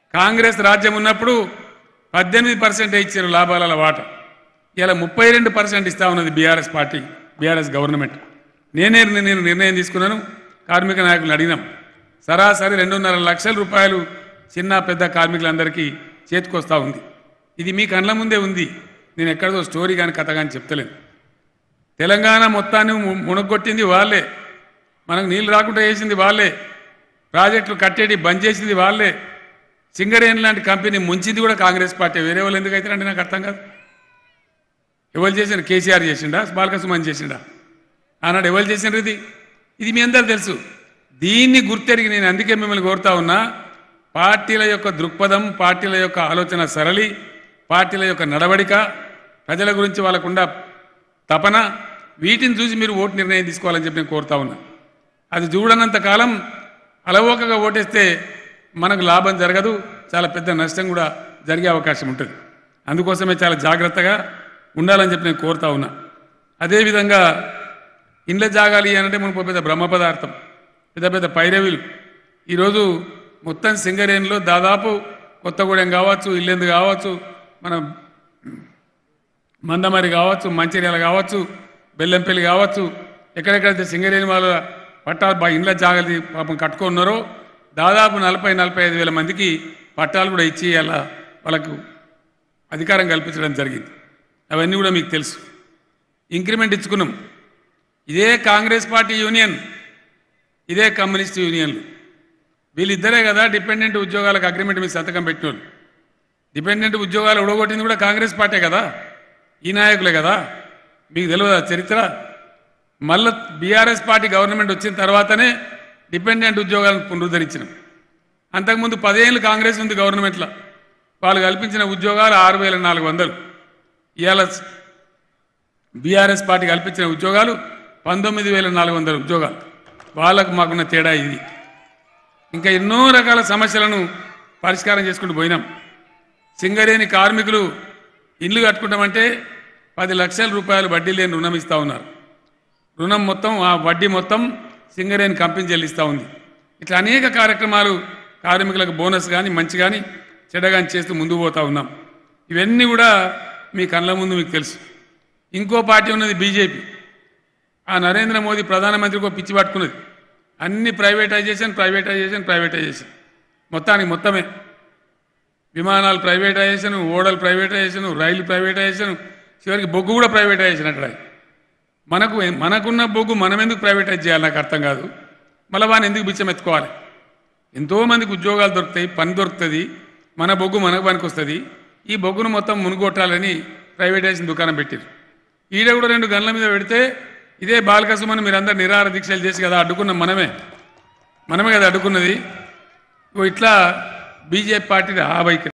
కాంగ్రెస్ రాజ్యం ఉన్నప్పుడు పద్దెనిమిది పర్సెంటే ఇచ్చారు లాభాల వాట ఇలా ముప్పై రెండు పర్సెంట్ ఇస్తా ఉన్నది బీఆర్ఎస్ పార్టీ బీఆర్ఎస్ గవర్నమెంట్ నేనే నేను నిర్ణయం తీసుకున్నాను కార్మిక నాయకులను అడిగినాం సరాసరి రెండున్నర లక్షల రూపాయలు చిన్న పెద్ద కార్మికులందరికీ చేతికొస్తా ఉంది ఇది మీ కళ్ళ ముందే ఉంది నేను ఎక్కడదో స్టోరీ కానీ కథ కానీ చెప్తలేను తెలంగాణ మొత్తాన్ని ము- మునగొట్టింది వాళ్ళే మనకు నీళ్ళు రాకుండా చేసింది వాళ్ళే ప్రాజెక్టులు కట్టేటి బంద్ చేసింది వాళ్ళే సింగరేణి లాంటి కంపెనీ ముంచింది కూడా కాంగ్రెస్ పార్టీ వేరే వాళ్ళు ఎందుకు అవుతారంటే నాకు అర్థం కాదు ఎవరు చేసిన కేసీఆర్ చేసిండా బాలకసుమన్ చేసిండా ఆనాడు ఎవరు చేసిండ్రు ఇది ఇది మీ అందరూ తెలుసు దీన్ని గుర్తెరిగి నేను అందుకే మిమ్మల్ని కోరుతా ఉన్నా పార్టీల యొక్క దృక్పథం పార్టీల యొక్క ఆలోచన సరళి పార్టీల యొక్క నడవడిక ప్రజల గురించి వాళ్ళకుండా తపన వీటిని చూసి మీరు ఓటు నిర్ణయం తీసుకోవాలని చెప్పి నేను కోరుతా ఉన్నా అది చూడనంత కాలం అలవోకగా ఓటేస్తే మనకు లాభం జరగదు చాలా పెద్ద నష్టం కూడా జరిగే అవకాశం ఉంటుంది అందుకోసమే చాలా జాగ్రత్తగా ఉండాలని చెప్పి నేను కోరుతా ఉన్నా అదేవిధంగా ఇండ్ల జాగాలి అంటే మనకు పెద్ద బ్రహ్మ పదార్థం పెద్ద పెద్ద పైరవీలు ఈరోజు మొత్తం సింగరేణిలో దాదాపు కొత్తగూడెం కావచ్చు ఇల్లెందు కావచ్చు మన మందమరి కావచ్చు మంచిర్యాల కావచ్చు బెల్లంపల్లి కావచ్చు ఎక్కడెక్కడైతే సింగరేణి వాళ్ళ పట్టాలు బా ఇండ్ల జాగ్రత్త పాపం కట్టుకున్నారో దాదాపు నలభై నలభై ఐదు వేల మందికి పట్టాలు కూడా ఇచ్చి అలా వాళ్ళకు అధికారం కల్పించడం జరిగింది అవన్నీ కూడా మీకు తెలుసు ఇంక్రిమెంట్ ఇచ్చుకున్నాం ఇదే కాంగ్రెస్ పార్టీ యూనియన్ ఇదే కమ్యూనిస్ట్ యూనియన్లు వీళ్ళిద్దరే కదా డిపెండెంట్ ఉద్యోగాలకు అగ్రిమెంట్ మీద సంతకం పెట్టినోళ్ళు డిపెండెంట్ ఉద్యోగాలు ఉడగొట్టింది కూడా కాంగ్రెస్ పార్టీ కదా ఈ నాయకులే కదా మీకు తెలియదా చరిత్ర మళ్ళీ బీఆర్ఎస్ పార్టీ గవర్నమెంట్ వచ్చిన తర్వాతనే డిపెండెంట్ ఉద్యోగాలను పునరుద్ధరించినాం అంతకుముందు పదేళ్ళు కాంగ్రెస్ ఉంది గవర్నమెంట్లో వాళ్ళు కల్పించిన ఉద్యోగాలు ఆరు వేల నాలుగు వందలు ఇవాళ బీఆర్ఎస్ పార్టీ కల్పించిన ఉద్యోగాలు పంతొమ్మిది వేల నాలుగు వందల ఉద్యోగాలు వాళ్ళకు మాకున్న తేడా ఇది ఇంకా ఎన్నో రకాల సమస్యలను పరిష్కారం చేసుకుంటూ పోయినాం సింగరేణి కార్మికులు ఇల్లు కట్టుకుంటామంటే పది లక్షల రూపాయలు వడ్డీ లేని రుణం ఇస్తూ ఉన్నారు రుణం మొత్తం ఆ వడ్డీ మొత్తం సింగరేణి కంపెనీ చెల్లిస్తూ ఉంది ఇట్లా అనేక కార్యక్రమాలు కార్మికులకు బోనస్ కానీ మంచి కానీ చెడ్డ కానీ చేస్తూ ముందుకు పోతా ఉన్నాం ఇవన్నీ కూడా మీ కళ్ళ ముందు మీకు తెలుసు ఇంకో పార్టీ ఉన్నది బీజేపీ ఆ నరేంద్ర మోదీ ప్రధానమంత్రికి ఒక పిచ్చి పట్టుకున్నది అన్ని ప్రైవేటైజేషన్ ప్రైవేటైజేషన్ ప్రైవేటైజేషన్ మొత్తానికి మొత్తమే విమానాలు ప్రైవేటైజేషన్ ఓడలు ప్రైవేటైజేషన్ రైలు ప్రైవేటైజేషన్ చివరికి బొగ్గు కూడా ప్రైవేటైజేషన్ అంటాడు ఆయన. మనకు మనకున్న బొగ్గు మనం ఎందుకు ప్రైవేటైజ్ చేయాలి నాకు అర్థం కాదు మళ్ళీ వాడిని ఎందుకు బిచ్చం ఎత్తుకోవాలి ఎంతోమందికి ఉద్యోగాలు దొరుకుతాయి పని దొరుకుతుంది మన బొగ్గు మనకు పనికి వస్తుంది ఈ బొగ్గును మొత్తం మునుగొట్టాలని ప్రైవేటైజేషన్ దుకాణం పెట్టారు ఈడ కూడా రెండు గన్ల మీద పెడితే ఇదే బాలకసుమని మీరందరూ నిరాహార దీక్షలు చేసి కదా అడ్డుకున్నాం మనమే మనమే కదా అడ్డుకున్నది ఇగో ఇట్లా బీజేపీ పార్టీ ఆ వైఖరి